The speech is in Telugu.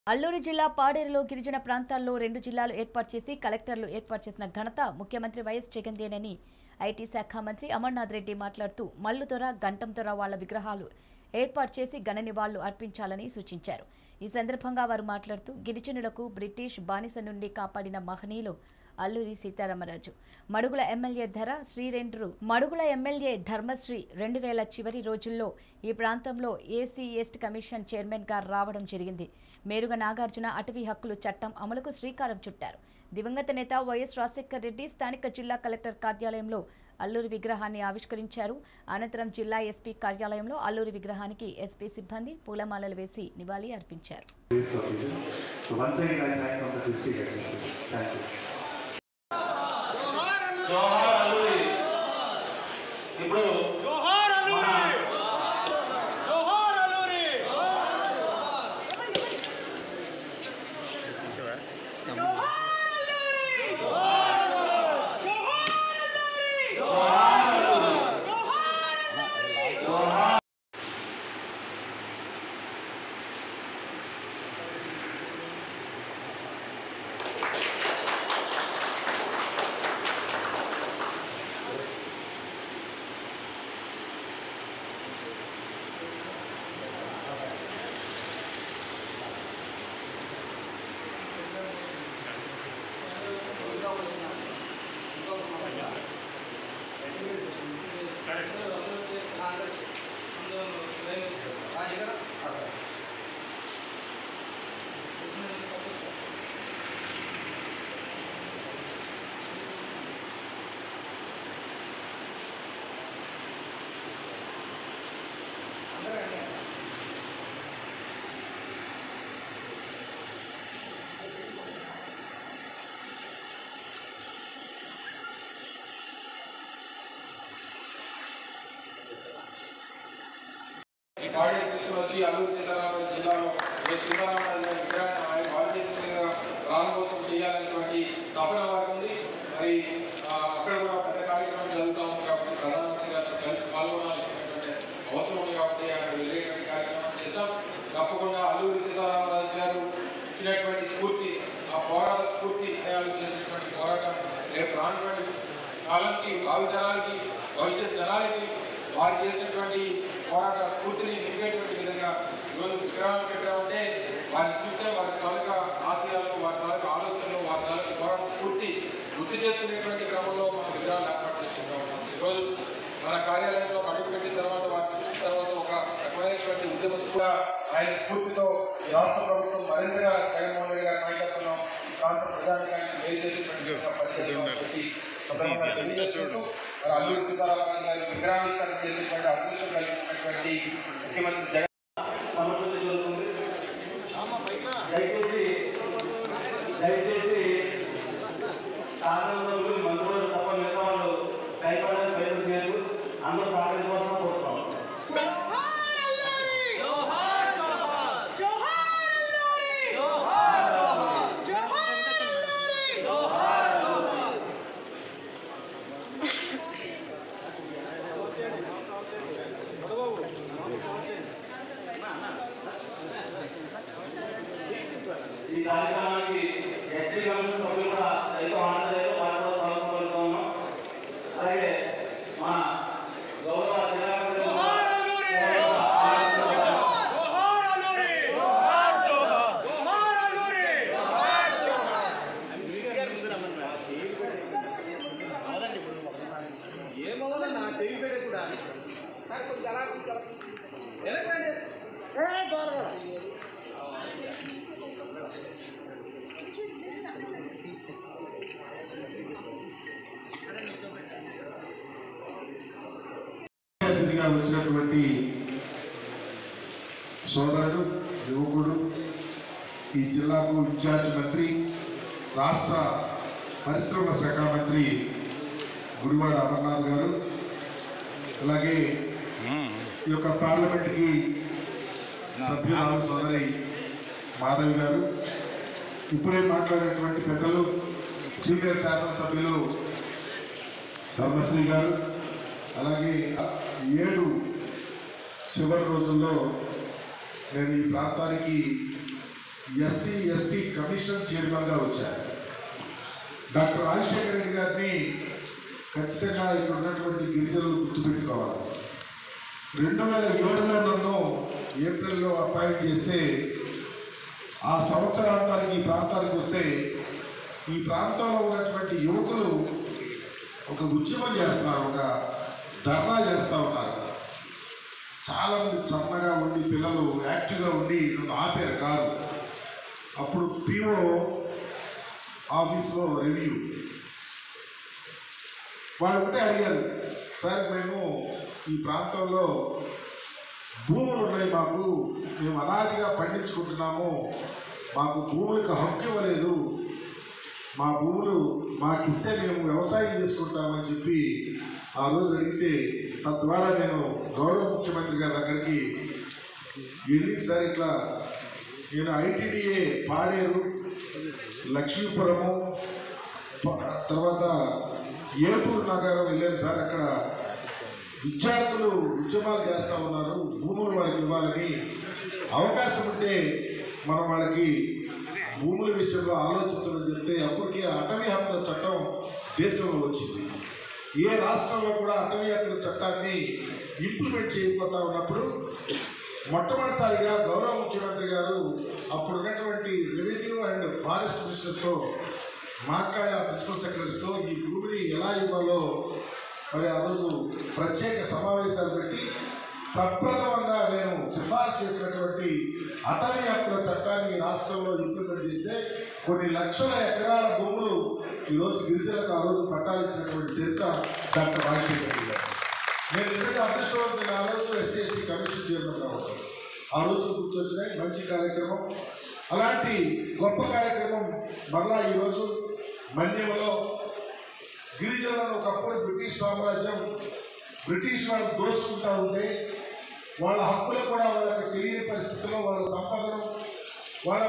అల్లూరు జిల్లా పాడేరులో గిరిజన ప్రాంతాల్లో రెండు జిల్లాలు ఏర్పాటు చేసి కలెక్టర్లు ఏర్పాటు చేసిన ఘనత ముఖ్యమంత్రి వైఎస్ జగన్దేనని ఐటీ శాఖ మంత్రి అమర్నాథ్ రెడ్డి మాట్లాడుతూ మల్లుదొర గంటందొర వాళ్ల విగ్రహాలు ఏర్పాటు చేసి ఘన నివాళులు అర్పించాలని సూచించారు ఈ సందర్భంగా వారు మాట్లాడుతూ గిరిజనులకు బ్రిటిష్ బానిస నుండి కాపాడిన మహనీయులు అల్లూరి సీతారామరాజు మడుగుల ఎమ్మెల్యే ధర శ్రీరెండ్రు మడుగుల ఎమ్మెల్యే ధర్మశ్రీ రెండు వేల చివరి రోజుల్లో ఈ ప్రాంతంలో ఏసీ ఎస్ట్ కమిషన్ చైర్మన్ గా రావడం జరిగింది మేరుగ నాగార్జున అటవీ హక్కులు చట్టం అమలుకు శ్రీకారం చుట్టారు దివంగత నేత వైఎస్ రాజశేఖర్ రెడ్డి స్థానిక జిల్లా కలెక్టర్ కార్యాలయంలో అల్లూరి విగ్రహాన్ని ఆవిష్కరించారు అనంతరం జిల్లా ఎస్పీ కార్యాలయంలో అల్లూరి విగ్రహానికి ఎస్పీ సిబ్బంది పూలమాలలు వేసి నివాళి అర్పించారు So once again, I thank from the district administration. Thank you. జోహార్ అల్లూరి ఇప్పుడు జోహార్ అల్లూరి జోహార్ అల్లూరి ఈ బాడీ తీసుకుని వచ్చి అల్లూరు సీతారామరాజు జిల్లాలో ఏ సీతారామరాజు గారి విగ్రహాన్ని ఆయన బాధ్యతగా ప్రారంభోత్సవం చేయాలనేటువంటి తపన వారికి ఉంది మరి ఆ, అక్కడ కూడా పెద్ద కార్యక్రమం జరుగుతూ ఉంది కాబట్టి ప్రధానమంత్రి గారితో కలిసి పాల్గొనాల్సినటువంటి అవసరం ఉంది కాబట్టి అక్కడ వెళ్ళేటువంటి కార్యక్రమం చేశాం తప్పకుండా అల్లూరి సీతారామరాజు గారు ఇచ్చినటువంటి స్ఫూర్తి ఆ పోరాట స్ఫూర్తి తయారు చేసినటువంటి పోరాటం రేపు రానటువంటి కాలానికి భావితరాలకి భవిష్యత్ తరాలకి వారు చేసినటువంటి పోరాట స్ఫూర్తిని నింపేటువంటి విధంగా ఈరోజు విగ్రహాలు పెట్టామంటే వారిని చూస్తే వారి తాలూకా ఆశయాలు వారి తాలూకా ఆలోచనలు వారి తాలూకా పోరాట స్ఫూర్తి గుర్తు చేసుకునేటువంటి క్రమంలో మనం విగ్రహాలు ఏర్పాటు చేసుకుంటా ఉన్నాం ఈరోజు మన కార్యాలయంలో అడుగు పెట్టిన తర్వాత వారిని చూసిన తర్వాత ఒక రకమైనటువంటి ఉద్యమ స్ఫూర్తి ఆయన స్ఫూర్తితో ఈ రాష్ట్ర ప్రభుత్వం మరింతగా జగన్మోహన్ రెడ్డి గారి నాయకత్వంలో ఈ ప్రాంత ప్రజానికానికి మేలు చేసేటువంటి విధంగా పనిచేయాలని చెప్పి సందర్భంగా తెలియజేసుకుంటూ మరి అల్లూరి సీతారామరాజు గారి విగ్రహావిష్కరణ చేసేటువంటి అదృష్టం కలిగినటువంటి ముఖ్యమంత్రి జగన్ సమర్థించడం జరుగుతుంది దయచేసి దయచేసి సాధారణ మంత్రులు తప్ప మిగతా వాళ్ళు భయపడడానికి ప్రయత్నం చేయరు అందరూ సహకరించవలసిన కోరుతున్నాం ఈ కార్యక్రమానికి ఎస్సీ కమిషన్ సభ్యులు కూడా ఎంతో ఆనందలేదు వారు కూడా స్వాగతం పలుకుతూ ఉన్నాం అలాగే మా గౌరవ జిల్లా జోహార్ అల్లూరి జోహార్ అల్లూరి జోహార్ జోహార్ అల్లూరి ఏమవుతుందన్నా చెయ్యి పెట్టే కూడా సార్ కొంచెం అలా కొంచెం వెనకండి అతిథిగా వచ్చినటువంటి సోదరుడు యువకుడు ఈ జిల్లాకు ఇన్ఛార్జ్ మంత్రి రాష్ట్ర పరిశ్రమల శాఖ మంత్రి గుడివాడ అమర్నాథ్ గారు అలాగే ఈ యొక్క పార్లమెంట్కి సభ్యురాలు సోదరి మాధవి గారు ఇప్పుడే మాట్లాడినటువంటి పెద్దలు సీనియర్ శాసనసభ్యులు ధర్మశ్రీ గారు అలాగే ఏడు చివరి రోజుల్లో నేను ఈ ప్రాంతానికి ఎస్సీ ఎస్టీ కమిషన్ చైర్మన్గా వచ్చారు డాక్టర్ రాజశేఖర రెడ్డి గారిని ఖచ్చితంగా ఇక్కడ ఉన్నటువంటి గిరిజనులు గుర్తుపెట్టుకోవాలి రెండు వేల ఏడులో నన్ను ఏప్రిల్లో అపాయింట్ చేస్తే ఆ సంవత్సరాంతానికి ఈ ప్రాంతానికి వస్తే ఈ ప్రాంతంలో ఉన్నటువంటి యువకులు ఒక ఉద్యమం చేస్తున్నారు ఒక ధర్నా చేస్తూ ఉన్నారు చాలా మంది చన్నగా ఉండి పిల్లలు యాక్టివ్గా ఉండి నన్ను ఆపారు కారు అప్పుడు పిఓ ఆఫీస్లో రివ్యూ వాళ్ళు ఒకటే అడిగారు సార్ మేము ఈ ప్రాంతంలో భూములు ఉన్నాయి మాకు మేము అనాదిగా పండించుకుంటున్నాము మాకు భూములకు హక్కు ఇవ్వలేదు మా భూములు మాకు ఇస్తే మేము వ్యవసాయం చేసుకుంటామని చెప్పి ఆ రోజు అడిగితే తద్వారా నేను గౌరవ ముఖ్యమంత్రి గారి దగ్గరికి వెళ్ళి సార్ ఇట్లా నేను ఐటీడీఏ పాడేరు లక్ష్మీపురము ప- తర్వాత ఏటూరు నగరం వెళ్ళాను సార్ అక్కడ విద్యార్థులు ఉద్యమాలు చేస్తూ ఉన్నారు భూములు వాళ్ళకి ఇవ్వాలని అవకాశం ఉంటే మనం వాళ్ళకి భూముల విషయంలో ఆలోచించమని చెప్తే అప్పటికే అటవీ హక్కుల చట్టం దేశంలో వచ్చింది ఏ రాష్ట్రంలో కూడా అటవీ హక్కుల చట్టాన్ని ఇంప్లిమెంట్ చేయకపోతా ఉన్నప్పుడు మొట్టమొదటిసారిగా గౌరవ ముఖ్యమంత్రి గారు అప్పుడు ఉన్నటువంటి రెవెన్యూ అండ్ ఫారెస్ట్ మినిస్టర్స్తో మాట్లాడి ఆ ప్రిన్సిపల్ సెక్రటరీస్తో ఈ భూమిని ఎలా ఇవ్వాలో మరి ఆ రోజు ప్రత్యేక సమావేశాలు పెట్టి ప్రప్రథమంగా నేను సిఫారసు చేసినటువంటి అటవీ హక్కుల చట్టాన్ని ఈ రాష్ట్రంలో ఇంప్లిమెంట్ చేస్తే కొన్ని లక్షల ఎకరాల భూములు ఈరోజు గిరిజనులకు ఆ రోజు పట్టాలిచ్చినటువంటి చరిత్ర డాక్టర్ రాజశేఖర రెడ్డి గారు నేను నిజంగా అదృష్టవంతుని ఆ రోజు ఎస్సీ ఎస్టీ కమిషన్ చైర్మన్ రావడం ఆ రోజు గుర్తొచ్చినాయి మంచి కార్యక్రమం అలాంటి గొప్ప కార్యక్రమం మరలా ఈరోజు మన్యంలో గిరిజనులను ఒకప్పుడు బ్రిటిష్ సామ్రాజ్యం బ్రిటిష్ వాళ్ళు దోసుకుంటా ఉంటే వాళ్ళ హక్కులు కూడా వాళ్ళకి తెలియని పరిస్థితుల్లో వాళ్ళ సంపదను వాళ్ళ